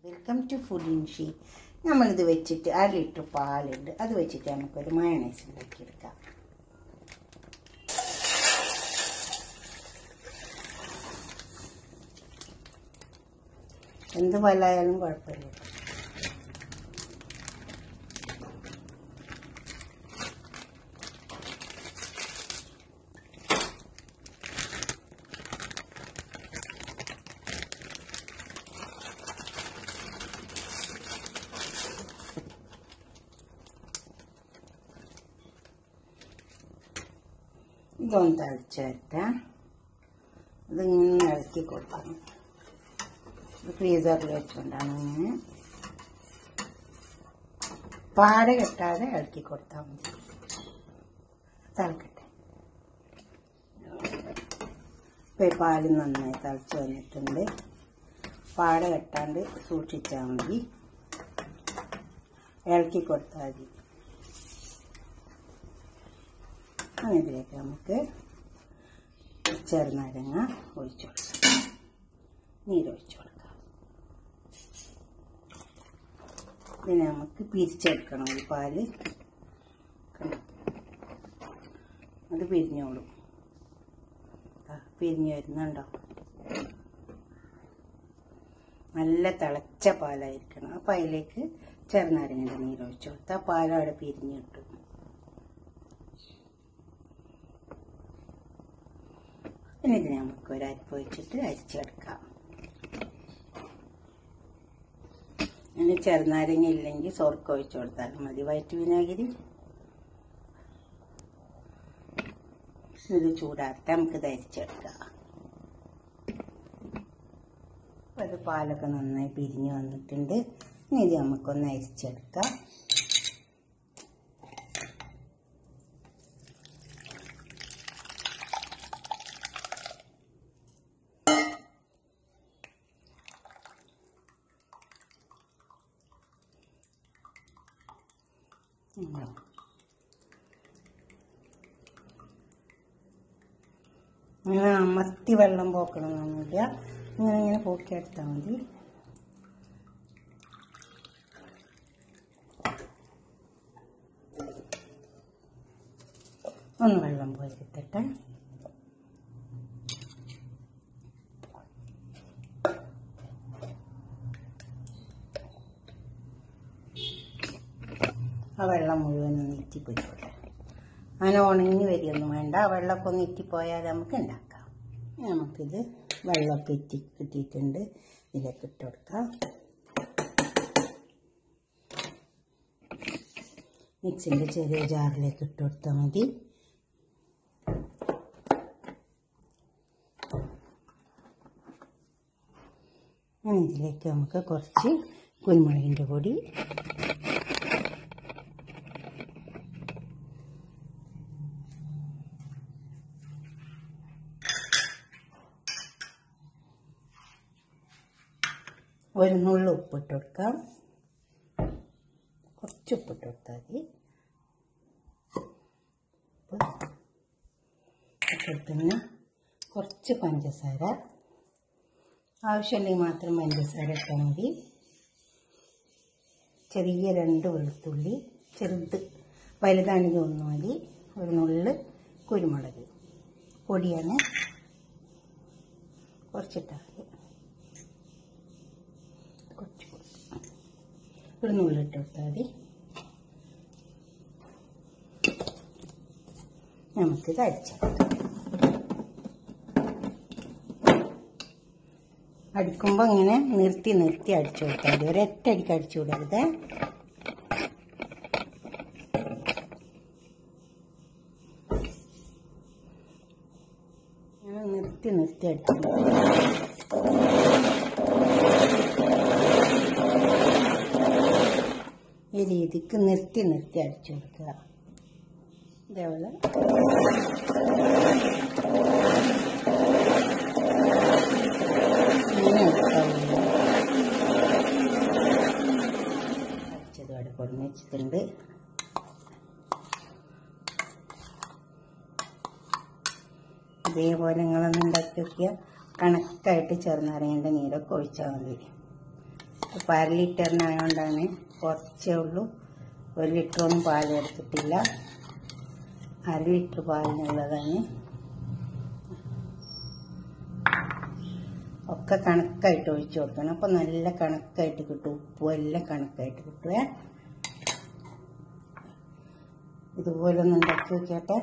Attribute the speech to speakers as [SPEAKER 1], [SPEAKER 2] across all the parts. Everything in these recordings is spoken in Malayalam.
[SPEAKER 1] വെൽക്കം ടു ഫുഡ് ഇൻഷി നമ്മളിത് വെച്ചിട്ട് അര ലിറ്റർ പാലുണ്ട് അത് വെച്ചിട്ട് നമുക്കൊരു മയണൈസ് ഉണ്ടാക്കിയെടുക്കാം എന്ത് പാലായാലും കുഴപ്പമില്ല ഇതൊന്ന് തളിച്ച് വരട്ടെ ഇതിങ്ങനെ ഇളക്കി കൊടുക്കണം ഇത് ഫ്രീസറിൽ വെച്ചുകൊണ്ടാണ് ഇങ്ങനെ പാട കെട്ടാതെ ഇളക്കി കൊടുത്താൽ മതി തിളക്കട്ടെ ഇപ്പം ഈ പാല് നന്നായി തിളച്ച് വന്നിട്ടുണ്ട് പാട കെട്ടാണ്ട് സൂക്ഷിച്ചാൽ മതി ഇളക്കി കൊടുത്താൽ മതി അങ്ങനെ ഇതിലേക്ക് നമുക്ക് ചെറുനാരങ്ങ ഒഴിച്ചു കൊടുക്കാം നീരൊഴിച്ചു കൊടുക്കാം ഇതിനെ നമുക്ക് പിരിച്ചെടുക്കണം ഈ പാല് കണ്ടോ അത് പിരിഞ്ഞോളും ദാ പിരിഞ്ഞു വരുന്നുണ്ടോ നല്ല തിളച്ച പാലായിരിക്കണം അപ്പം അതിലേക്ക് ചെറുനാരങ്ങൻ്റെ നീരൊഴിച്ചു കൊടുത്താൽ പാലവിടെ പിരിഞ്ഞു കിട്ടും പിന്നെ ഇതിനെ നമുക്ക് ഒരു അരിപ്പ് വെച്ചിട്ട് അരിച്ചെടുക്കാം ഇനി ചെറുനാരങ്ങ ഇല്ലെങ്കിൽ സോർക്ക് ഒഴിച്ചു കൊടുത്താലും മതി വയറ്റ് വിനാഗിരി ഇത് ചൂടാക്കി നമുക്ക് ഇത് അരിച്ചെടുക്കാം അത് പാലൊക്കെ നന്നായി പിരിഞ്ഞ് വന്നിട്ടുണ്ട് ഇനി ഇത് നമുക്കൊന്ന് അരിച്ചെടുക്കാം ഉണ്ടോ? അങ്ങനെ അമർത്തി വെള്ളം പോക്കണമെന്നൊന്നുമില്ല ഇങ്ങനെ ഇങ്ങനെ പോക്കിയെടുത്താൽ മതി ഒന്ന് വെള്ളം പോയി കിട്ടട്ടെ ആ വെള്ളം മുഴുവൻ ഒന്ന് ഇറ്റിപ്പോയിക്കോട്ടെ അങ്ങനെ ഉണങ്ങി വരികയൊന്നും വേണ്ട ആ വെള്ളമൊക്കെ ഒന്ന് ഇറ്റിപ്പോയാൽ നമുക്ക് ഉണ്ടാക്കാം ഇനി നമുക്കിത് വെള്ളമൊക്കെ ഇറ്റി കിട്ടിയിട്ടുണ്ട് ഇതിലേക്ക് ഇട്ട് കൊടുക്കാം മിക്സിൻ്റെ ചെറിയ ജാറിലേക്ക് ഇട്ട് കൊടുത്താൽ മതി ഇനി ഇതിലേക്ക് നമുക്ക് കുറച്ച് കുരുമുളകിൻ്റെ പൊടി ഒരു നുള്ളു ഉപ്പിട്ട് കൊടുക്കാം കുറച്ച് ഉപ്പിട്ട് കൊടുത്താൽ മതി ഉപ്പിട്ടുന്ന കുറച്ച് പഞ്ചസാര ആവശ്യമുണ്ടെങ്കിൽ മാത്രം പഞ്ചസാര ഇട്ടാൽ മതി ചെറിയ രണ്ട് വെളുത്തുള്ളി ചെറുത് വലുതാണെങ്കിൽ ഒന്ന് മതി ഒരു നുള്ള് കുരുമുളക് പൊടിയാണ് കുറച്ചിട്ടാൽ മതി കുറച്ച് കൊടുക്കും ഒരു നുള്ളിട്ട് കൊടുത്താൽ മതി നമുക്കിത് അടിച്ചെടുക്കാം അടിക്കുമ്പോൾ ഇങ്ങനെ നിർത്തി നിർത്തി അടിച്ചു കൊടുത്താൽ മതി ഒരൊറ്റ അടിക്ക് അടിച്ചു വിടരുത് ഇങ്ങനെ നിർത്തി നിർത്തി അടിച്ചു ഈ രീതിക്ക് നിർത്തി നിർത്തി അടിച്ചു കൊടുക്കുക ഇതേപോലെ ഇങ്ങനെ എടുക്കാൻ അടിച്ചത് അവിടെ കൊടുന്ന് വെച്ചിട്ടുണ്ട് ഇതേപോലെ നിങ്ങളൊന്ന് ഉണ്ടാക്കി നോക്കിയാൽ കണക്കായിട്ട് ചെറുനാരങ്ങൻ്റെ നീരൊക്കെ ഒഴിച്ചാൽ മതി ഇപ്പം അര ലിറ്ററിനായതുകൊണ്ടാണ് കുറച്ചേ ഉള്ളൂ ഒരു ലിറ്ററൊന്നും പാൽ എടുത്തിട്ടില്ല അര ലിറ്റർ പാലിനുള്ളതാണ് ഒക്കെ കണക്കായിട്ട് ഒഴിച്ചു കൊടുക്കണം അപ്പം നല്ല കണക്കായിട്ട് കിട്ടും ഉപ്പും എല്ലാം കണക്കായിട്ട് കിട്ടുവേ ഇതുപോലെ ഒന്ന് ഉണ്ടാക്കി വെക്കട്ടെ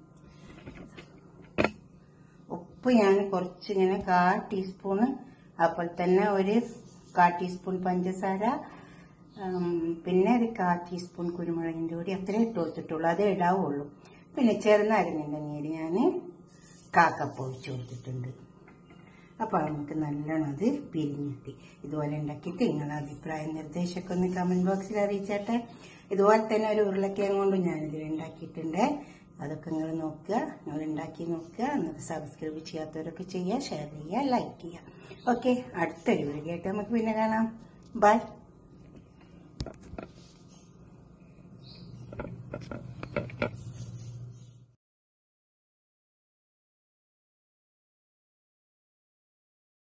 [SPEAKER 1] ഉപ്പ് ഞാൻ കുറച്ചിങ്ങനെ കാ ടീസ്പൂണ് അപ്പോൾ തന്നെ ഒരു കാ ടീസ്പൂൺ പഞ്ചസാര ഉം, പിന്നെ ഒരു കാ ടീസ്പൂൺ കുരുമുളകിൻ്റെ പൊടി അത്രേ ഇട്ട് കൊടുത്തിട്ടുള്ളൂ അതേ ഇടാവുള്ളൂ പിന്നെ ചെറുനാരങ്ങൻ്റെ നീര് ഞാൻ കാക്കപ്പ് ഒഴിച്ചു കൊടുത്തിട്ടുണ്ട് അപ്പോൾ നമുക്ക് നല്ലോണം അത് പിരിഞ്ഞിട്ടി ഇതുപോലെ ഉണ്ടാക്കിയിട്ട് നിങ്ങളുടെ അഭിപ്രായ നിർദ്ദേശമൊക്കെ ഒന്ന് കമൻറ്റ് ബോക്സിൽ അറിയിച്ചേട്ടെ ഇതുപോലെ തന്നെ ഒരു ഉരുളക്കിഴങ്ങ് കൊണ്ടും ഞാനിതിൽ ഉണ്ടാക്കിയിട്ടുണ്ട് അതൊക്കെ നിങ്ങൾ നോക്കുക നിങ്ങൾ ഉണ്ടാക്കി നോക്കുക എന്നിട്ട് സബ്സ്ക്രൈബ് ചെയ്യാത്തവരൊക്കെ ചെയ്യുക ഷെയർ ചെയ്യുക ലൈക്ക് ചെയ്യുക ഓക്കെ അടുത്തൊരു വീഡിയോ ആയിട്ട് നമുക്ക് പിന്നെ കാണാം ബൈ